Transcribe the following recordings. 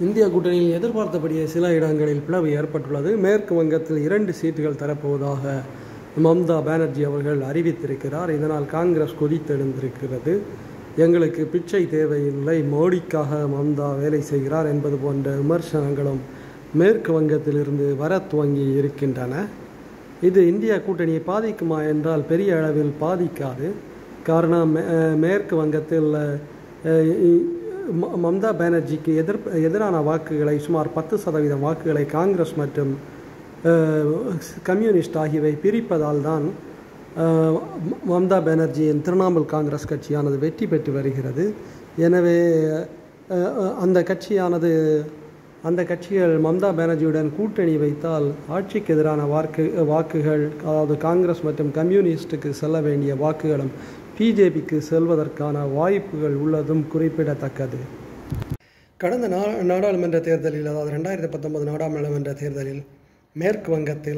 India கூட்டணியில் எதிர்பார்த்தபடியே சில இடங்களில் பிளவு ஏற்பட்டுள்ளது மேற்கு வங்கத்தில் இரண்டு சீட்டுகள் தரப்போவதாக மம்தா பானர்ஜி அவர்கள் அறிவித்திருக்கிறார் இதனால் காங்கிரஸ் கொதித்தெழுந்திருக்கிறது எங்களுக்கு பிச்சை தேவையில்லை மோடிக்காக மம்தா வேலை செய்கிறார் என்பது போன்ற விமர்சனங்களும் மேற்கு வங்கத்திலிருந்து வர துவங்கி இருக்கின்றன இது இந்தியா கூட்டணியை பாதிக்குமா என்றால் பெரிய அளவில் பாதிக்காது காரணம் மே- அஹ் மேற்கு வங்கத்தில் அஹ், இ- ம- மம்தா பானர்ஜிக்கு எதிர் எதிரான வாக்குகளை சுமார் பத்து சதவீத வாக்குகளை காங்கிரஸ் மற்றும் அஹ், கம்யூனிஸ்ட் ஆகியவை பிரிப்பதால் தான் அஹ், ம- மம்தா பானர்ஜியின் திரிணாமுல் காங்கிரஸ் கட்சியானது வெற்றி பெற்று வருகிறது எனவே அஹ், அஹ், அந்த கட்சியானது அந்த கட்சிகள் மம்தா பானர்ஜியுடன் கூட்டணி வைத்தால் ஆட்சிக்கு எதிரான வாக்கு வாக்குகள் அதாவது காங்கிரஸ் மற்றும் கம்யூனிஸ்டுக்கு செல்ல வேண்டிய வாக்குகளும் பிஜேபிக்கு செல்வதற்கான வாய்ப்புகள் உள்ளதும் குறிப்பிடத்தக்கது கடந்த நா நாடாளுமன்ற தேர்தலில் அதாவது ரெண்டாயிரத்தி பத்தொன்பது நாடாளுமன்ற தேர்தலில் மேற்கு வங்கத்தில்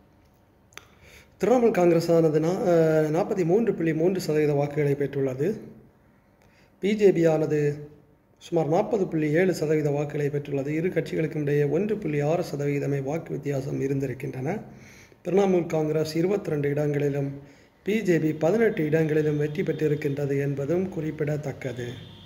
திரிணாமுல் காங்கிரஸ் ஆனது நா நாற்பத்தி மூன்று புள்ளி மூன்று சதவீத வாக்குகளை பெற்றுள்ளது பிஜேபி ஆனது சுமார் நாற்பது புள்ளி ஏழு சதவீத வாக்குகளை பெற்றுள்ளது இரு கட்சிகளுக்கும் இடையே ஒன்று புள்ளி ஆறு சதவீதமே வாக்கு வித்தியாசம் இருந்திருக்கின்றன திரிணாமுல் காங்கிரஸ் இருபத்தி ரெண்டு இடங்களிலும் பிஜேபி பதினெட்டு இடங்களிலும் வெற்றி பெற்றிருக்கின்றது என்பதும் குறிப்பிடத்தக்கது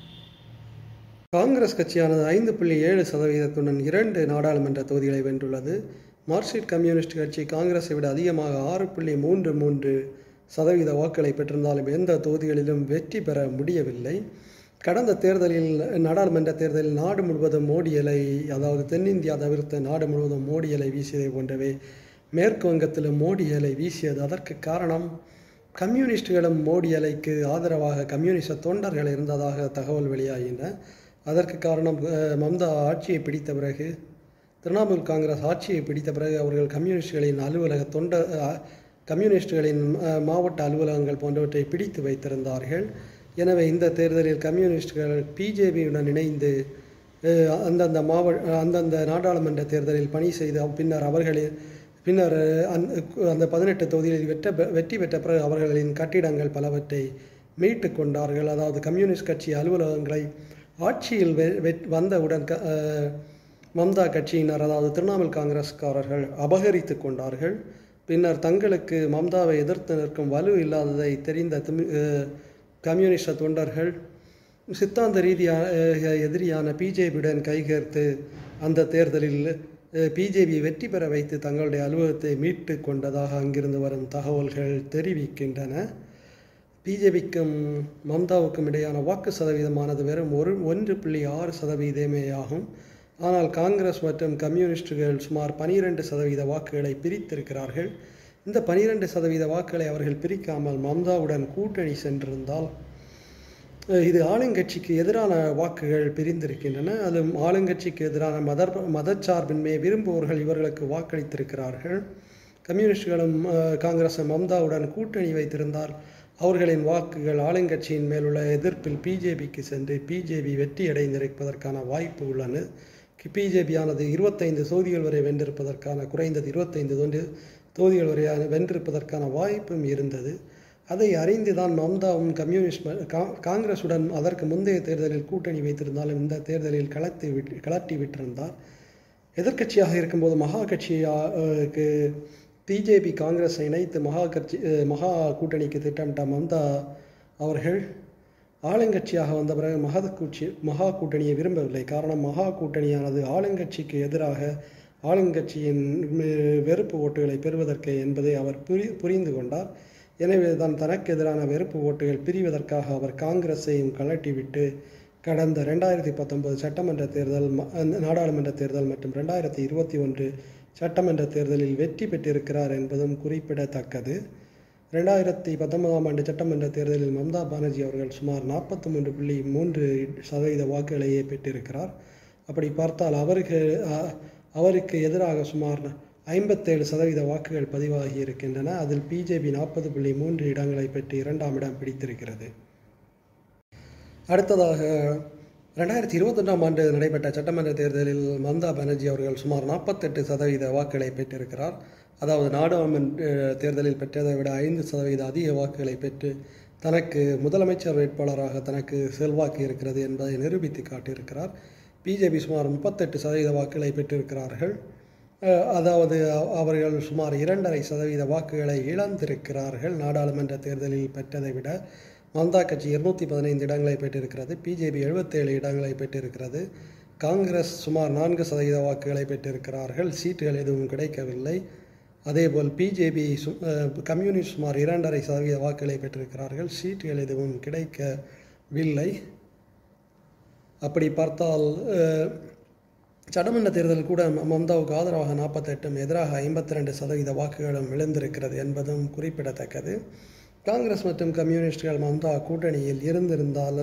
காங்கிரஸ் கட்சியானது ஐந்து புள்ளி ஏழு சதவீதத்துடன் இரண்டு நாடாளுமன்ற தொகுதிகளை வென்றுள்ளது மார்க்சிஸ்ட் கம்யூனிஸ்ட் கட்சி காங்கிரஸை விட அதிகமாக ஆறு புள்ளி மூன்று மூன்று சதவீத வாக்குகளை பெற்றிருந்தாலும் எந்த தொகுதிகளிலும் வெற்றி பெற முடியவில்லை கடந்த தேர்தலில் நாடாளுமன்ற தேர்தலில் நாடு முழுவதும் மோடி இலை அதாவது தென்னிந்தியா தவிர்த்து நாடு முழுவதும் மோடி இலை வீசியதை போன்றவே மேற்கு வங்கத்திலும் மோடி இலை வீசியது அதற்கு காரணம் கம்யூனிஸ்டுகளும் மோடி அலைக்கு ஆதரவாக கம்யூனிஸ்ட தொண்டர்கள் இருந்ததாக தகவல் வெளியாகின அதற்கு காரணம் அஹ், மம்தா ஆட்சியை பிடித்த பிறகு திரிணாமுல் காங்கிரஸ் ஆட்சியை பிடித்த பிறகு அவர்கள் கம்யூனிஸ்டுகளின் அலுவலக தொண்ட அஹ், கம்யூனிஸ்டுகளின் அஹ், மாவட்ட அலுவலகங்கள் போன்றவற்றை பிடித்து வைத்திருந்தார்கள் எனவே இந்த தேர்தலில் கம்யூனிஸ்டுகள் பிஜேபியுடன் இணைந்து அஹ், அந்தந்த மாவ அந்தந்த நாடாளுமன்ற தேர்தலில் பணி செய்து பின்னர் அவர்களின் பின்னர் அந்த அந்த பதினெட்டு தொகுதிகளில் வெற்ற வெற்றி பெற்ற பிறகு அவர்களின் கட்டிடங்கள் பலவற்றை மீட்டு கொண்டார்கள் அதாவது கம்யூனிஸ்ட் கட்சி அலுவலகங்களை ஆட்சியில் வெ வெ- வந்தவுடன் க அஹ், மம்தா கட்சியினர் அதாவது திரிணாமுல் காங்கிரஸ்காரர்கள் அபகரித்து கொண்டார்கள் பின்னர் தங்களுக்கு மம்தாவை எதிர்த்து நிற்கும் வலு இல்லாததை தெரிந்த திமி- அஹ், கம்யூனிஸ்ட தொண்டர்கள் சித்தாந்த ரீதியான அஹ், எதிரியான பிஜேபியுடன் கைகேர்த்து அந்த தேர்தலில் பிஜேபி வெற்றி பெற வைத்து தங்களுடைய அலுவலகத்தை மீட்டு கொண்டதாக அங்கிருந்து வரும் தகவல்கள் தெரிவிக்கின்றன பிஜேபிக்கும் மம்தாவுக்கும் இடையான வாக்கு சதவீதமானது வெறும் ஒரு ஒன்று புள்ளி ஆறு சதவீதமே ஆகும் ஆனால் காங்கிரஸ் மற்றும் கம்யூனிஸ்டுகள் சுமார் பனிரெண்டு சதவீத வாக்குகளை பிரித்திருக்கிறார்கள் இந்த பனிரெண்டு சதவீத வாக்குகளை அவர்கள் பிரிக்காமல் மம்தாவுடன் கூட்டணி சென்றிருந்தால் அஹ் இது ஆளுங்கட்சிக்கு எதிரான வாக்குகள் பிரிந்திருக்கின்றன அது ஆளுங்கட்சிக்கு எதிரான மதர் மதச்சார்பின்மையை விரும்புவோர்கள் இவர்களுக்கு வாக்களித்திருக்கிறார்கள் கம்யூனிஸ்டுகளும் அஹ், காங்கிரஸும் மம்தாவுடன் கூட்டணி வைத்திருந்தால் அவர்களின் வாக்குகள் ஆளுங்கட்சியின் மேலுள்ள எதிர்ப்பில் பிஜேபிக்கு சென்று பிஜேபி வெற்றி அடைந்திருப்பதற்கான வாய்ப்பு உள்ளன பிஜேபியானது இருபத்தைந்து தொகுதிகள் வரை வென்றிருப்பதற்கான குறைந்தது இருபத்தைந்து தொண்டு தொகுதிகள் வரை வென்றிருப்பதற்கான வாய்ப்பும் இருந்தது அதை அறிந்துதான் மம்தாவும் கம்யூனிஸ்ட் ம- கா- காங்கிரசுடன் அதற்கு முந்தைய தேர்தலில் கூட்டணி வைத்திருந்தாலும் இந்த தேர்தலில் கலத்தி விட்டு கலட்டி விட்டிருந்தார் எதிர்க்கட்சியாக இருக்கும்போது மகா கட்சிக்கு பிஜேபி காங்கிரஸை இணைத்து மகா கட்சி அஹ், மகா கூட்டணிக்கு திட்டமிட்ட மம்தா அவர்கள் ஆளுங்கட்சியாக வந்த பிறகு மகா கூட்சி மகா கூட்டணியை விரும்பவில்லை காரணம் மகா கூட்டணியானது ஆளுங்கட்சிக்கு எதிராக ஆளுங்கட்சியின் ம், வெறுப்பு ஓட்டுகளை பெறுவதற்கு என்பதை அவர் புரி புரிந்து கொண்டார் எனவே தான் தனக்கு எதிரான வெறுப்பு ஓட்டுகள் பிரிவதற்காக அவர் காங்கிரஸையும் கலட்டிவிட்டு கடந்த ரெண்டாயிரத்தி பத்தொன்பது சட்டமன்ற தேர்தல் ம- அந்த நாடாளுமன்ற தேர்தல் மற்றும் ரெண்டாயிரத்தி இருபத்தி ஒன்று சட்டமன்ற தேர்தலில் வெற்றி பெற்றிருக்கிறார் என்பதும் குறிப்பிடத்தக்கது ரெண்டாயிரத்தி பத்தொன்பதாம் ஆண்டு சட்டமன்ற தேர்தலில் மம்தா பானர்ஜி அவர்கள் சுமார் நாற்பத்தி மூன்று புள்ளி மூன்று சதவீத வாக்குகளையே பெற்றிருக்கிறார் அப்படி பார்த்தால் அவருக்கு அ- அவருக்கு எதிராக சுமார் ஐம்பத்தேழு சதவீத வாக்குகள் பதிவாகி இருக்கின்றன அதில் பிஜேபி நாற்பது புள்ளி மூன்று இடங்களை பெற்று இரண்டாம் இடம் பிடித்திருக்கிறது அடுத்ததாக ரெண்டாயிரத்தி இருபத்தொன்றாம் ஆண்டு நடைபெற்ற சட்டமன்ற தேர்தலில் மம்தா பானர்ஜி அவர்கள் சுமார் நாற்பத்தெட்டு சதவீத வாக்குகளை பெற்றிருக்கிறார் அதாவது நாடாளுமன்ற தேர்தலில் பெற்றதை விட ஐந்து சதவீத அதிக வாக்குகளை பெற்று தனக்கு முதலமைச்சர் வேட்பாளராக தனக்கு செல்வாக்கு இருக்கிறது என்பதை நிரூபித்து காட்டியிருக்கிறார் பிஜேபி சுமார் முப்பத்தெட்டு சதவீத வாக்குகளை பெற்றிருக்கிறார்கள் அஹ், அதாவது அ- அவர்கள் சுமார் இரண்டரை சதவீத வாக்குகளை இழந்திருக்கிறார்கள் நாடாளுமன்ற தேர்தலில் பெற்றதை விட மம்தா கட்சி இருநூற்றி பதினைந்து இடங்களை பெற்றிருக்கிறது பிஜேபி எழுபத்தேழு இடங்களை பெற்றிருக்கிறது காங்கிரஸ் சுமார் நான்கு சதவீத வாக்குகளை பெற்றிருக்கிறார்கள் சீட்டுகள் எதுவும் கிடைக்கவில்லை அதேபோல் பிஜேபி சு அஹ், கம்யூனிஸ்ட் சுமார் இரண்டரை சதவீத வாக்குகளை பெற்றிருக்கிறார்கள் சீட்டுகள் எதுவும் கிடைக்கவில்லை அப்படி பார்த்தால் அஹ், சட்டமன்ற தேர்தலில் கூட ம- மம்தாவுக்கு ஆதரவாக நாற்பத்தெட்டும் எதிராக ஐம்பத்தி ரெண்டு சதவீத வாக்குகளும் விழுந்திருக்கிறது என்பதும் குறிப்பிடத்தக்கது காங்கிரஸ் மற்றும் கம்யூனிஸ்டுகள் மம்தா கூட்டணியில் இருந்திருந்தால்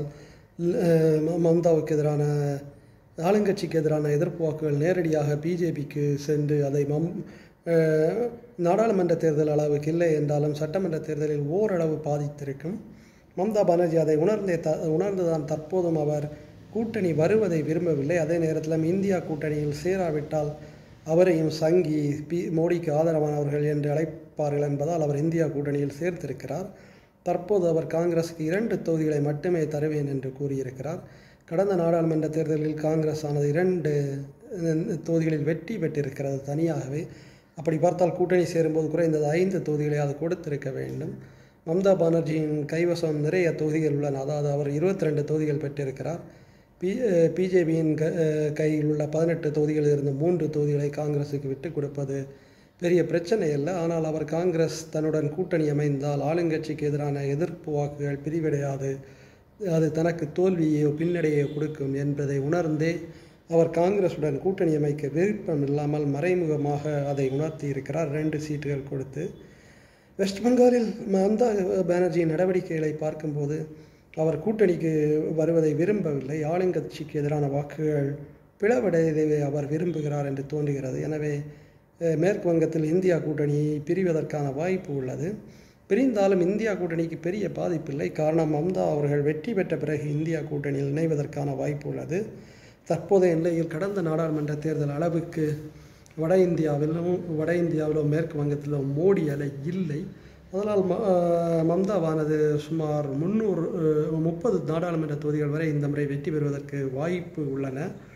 அஹ், ம- மம்தாவுக்கு எதிரான ஆளுங்கட்சிக்கு எதிரான எதிர்ப்பு வாக்குகள் நேரடியாக பிஜேபிக்கு சென்று அதை மம் அஹ், நாடாளுமன்ற தேர்தல் அளவுக்கு இல்லை என்றாலும் சட்டமன்ற தேர்தலில் ஓரளவு பாதித்திருக்கும் மம்தா பானர்ஜி அதை உணர்ந்தே த உணர்ந்துதான் தற்போதும் அவர் கூட்டணி வருவதை விரும்பவில்லை அதே நேரத்தில் இந்தியா கூட்டணியில் சேராவிட்டால் அவரையும் சங்கி பி மோடிக்கு ஆதரவானவர்கள் என்று அழைப்பார்கள் என்பதால் அவர் இந்தியா கூட்டணியில் சேர்த்திருக்கிறார் தற்போது அவர் காங்கிரஸுக்கு இரண்டு தொகுதிகளை மட்டுமே தருவேன் என்று கூறியிருக்கிறார் கடந்த நாடாளுமன்ற தேர்தலில் காங்கிரஸ் ஆனது இரண்டு அஹ், தொகுதிகளில் வெற்றி பெற்றிருக்கிறது தனியாகவே அப்படி பார்த்தால் கூட்டணி சேரும்போது குறைந்தது ஐந்து தொகுதிகளை அது கொடுத்திருக்க வேண்டும் மம்தா பானர்ஜியின் கைவசம் நிறைய தொகுதிகள் உள்ளன அதாவது அவர் இருபத்தி ரெண்டு தொகுதிகள் பெற்றிருக்கிறார் பி பிஜேபியின் க அஹ் கையில் உள்ள பதினெட்டு தொகுதிகளில் இருந்து மூன்று தொகுதிகளை காங்கிரஸுக்கு விட்டுக் கொடுப்பது பெரிய பிரச்சனை அல்ல ஆனால் அவர் காங்கிரஸ் தன்னுடன் கூட்டணி அமைந்தால் ஆளுங்கட்சிக்கு எதிரான எதிர்ப்பு வாக்குகள் பிரிவடையாது அது தனக்கு தோல்வியோ பின்னடையோ கொடுக்கும் என்பதை உணர்ந்தே அவர் காங்கிரசுடன் கூட்டணி அமைக்க விருப்பம் இல்லாமல் மறைமுகமாக அதை உணர்த்தி இருக்கிறார் ரெண்டு சீட்டுகள் கொடுத்து வெஸ்ட் பெங்காலில் மம்தா பானர்ஜியின் நடவடிக்கைகளை பார்க்கும்போது அவர் கூட்டணிக்கு வருவதை விரும்பவில்லை ஆளுங்கட்சிக்கு எதிரான வாக்குகள் பிளவடையதை அவர் விரும்புகிறார் என்று தோன்றுகிறது எனவே அஹ், மேற்கு வங்கத்தில் இந்தியா கூட்டணியை பிரிவதற்கான வாய்ப்பு உள்ளது பிரிந்தாலும் இந்தியா கூட்டணிக்கு பெரிய பாதிப்பில்லை காரணம் மம்தா அவர்கள் வெற்றி பெற்ற பிறகு இந்தியா கூட்டணியில் இணைவதற்கான வாய்ப்பு உள்ளது தற்போதைய நிலையில் கடந்த நாடாளுமன்ற தேர்தல் அளவுக்கு வட இந்தியாவிலும் வட இந்தியாவிலும் மேற்கு வங்கத்திலும் மோடி அலை இல்லை அதனால் ம அஹ் மம்தாவானது சுமார் முந்நூறு முப்பது நாடாளுமன்ற தொகுதிகள் வரை இந்த முறை வெற்றி பெறுவதற்கு வாய்ப்பு உள்ளன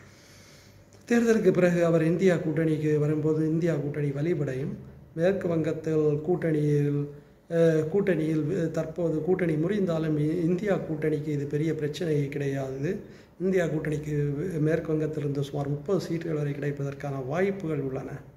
தேர்தலுக்கு பிறகு அவர் இந்தியா கூட்டணிக்கு வரும்போது இந்தியா கூட்டணி வலிபடையும் மேற்கு வங்கத்தில் கூட்டணியில் அஹ், கூட்டணியில் வி- தற்போது கூட்டணி முறிந்தாலும் இ- இந்தியா கூட்டணிக்கு இது பெரிய பிரச்சனை கிடையாது இந்தியா கூட்டணிக்கு வி- மேற்கு வங்கத்திலிருந்து சுமார் முப்பது சீட்டுகள் வரை கிடைப்பதற்கான வாய்ப்புகள் உள்ளன